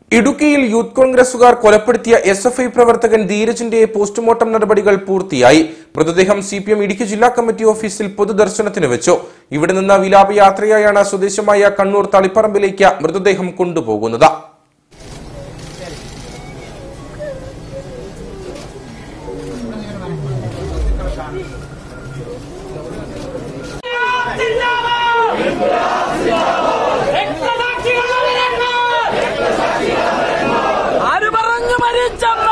ഇടുക്കിയിൽ യൂത്ത് കോൺഗ്രസുകാർ കൊലപ്പെടുത്തിയ S F I പ്രവർത്തകൻ ധീരജിന്റെ പോസ്റ്റ്മോർട്ടം നടപടികൾ പൂർത്തിയായി മൃതദേഹം സി പി എം ഇടുക്കി ജില്ലാ കമ്മിറ്റി ഓഫീസിൽ പൊതുദർശനത്തിന് വെച്ചു ഇവിടെ നിന്ന് വിലാപയാത്രയായാണ് സ്വദേശമായ കണ്ണൂർ തളിപ്പറമ്പിലേക്ക് മൃതദേഹം കൊണ്ടുപോകുന്നത് ആര് പറഞ്ഞു മരിച്ചെന്ന്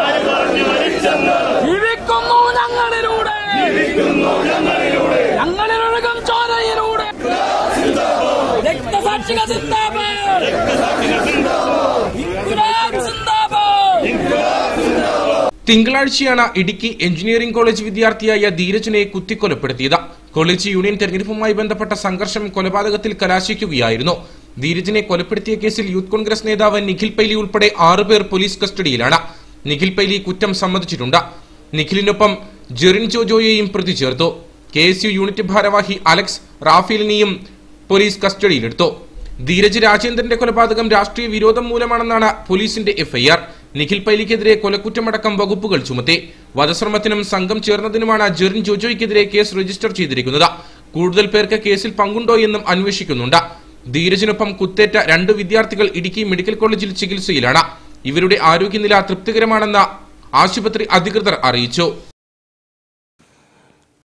ജീവിക്കുന്നു ഞങ്ങളിലൂടെ ഞങ്ങളിലൊഴുകും ചോരയിലൂടെ രക്തസാക്ഷിക സിന്ദാബാദ് ഇൻക്വിലാബ് സിന്ദാബാദ് തിങ്കളാഴ്ചയാണ് ഇടുക്കി എഞ്ചിനീയറിംഗ് കോളേജ് വിദ്യാർത്ഥിയായ ധീരജിനെ കുത്തിക്കൊലപ്പെടുത്തിയത് കോളേജ് യൂണിയൻ തെരഞ്ഞെടുപ്പുമായി ബന്ധപ്പെട്ട സംഘർഷം കൊലപാതകത്തിൽ കലാശിക്കുകയായിരുന്നു ധീരജിനെ കൊലപ്പെടുത്തിയ കേസിൽ യൂത്ത് കോൺഗ്രസ് നേതാവ് നിഖിൽ പൈലി ഉൾപ്പെടെ ആറുപേർ പോലീസ് കസ്റ്റഡിയിലാണ് നിഖിൽ പൈലി കുറ്റം സമ്മതിച്ചിട്ടുണ്ട് നിഖിലിനൊപ്പം ജെറിൻ ജോജോയെയും പ്രതി ചേർത്തു കെ എസ് യു യൂണിറ്റ് ഭാരവാഹി അലക്സ് റാഫേലിനെയും പോലീസ് കസ്റ്റഡിയിലെടുത്തു ധീരജ് രാജേന്ദ്രന്റെ കൊലപാതകം രാഷ്ട്രീയ വിരോധം മൂലമാണെന്നാണ് പോലീസിന്റെ എഫ്ഐആർ നിഖിൽ പൈലിക്കെതിരെ കൊലക്കുറ്റമടക്കം വകുപ്പുകൾ ചുമത്തി വധശ്രമത്തിനും സംഘം ചേർന്നതിനുമാണ് ജെറിൻ ജോജോയ്ക്കെതിരെ കേസ് രജിസ്റ്റർ ചെയ്തിരിക്കുന്നത് കൂടുതൽ പേർക്ക് കേസിൽ പങ്കുണ്ടോ എന്നും അന്വേഷിക്കുന്നുണ്ട് ധീരജിനൊപ്പം കുത്തേറ്റ രണ്ട് വിദ്യാർത്ഥികൾ ഇടുക്കി മെഡിക്കൽ കോളേജിൽ ചികിത്സയിലാണ് ഇവരുടെ ആരോഗ്യനില തൃപ്തികരമാണെന്ന് ആശുപത്രി അധികൃതർ അറിയിച്ചു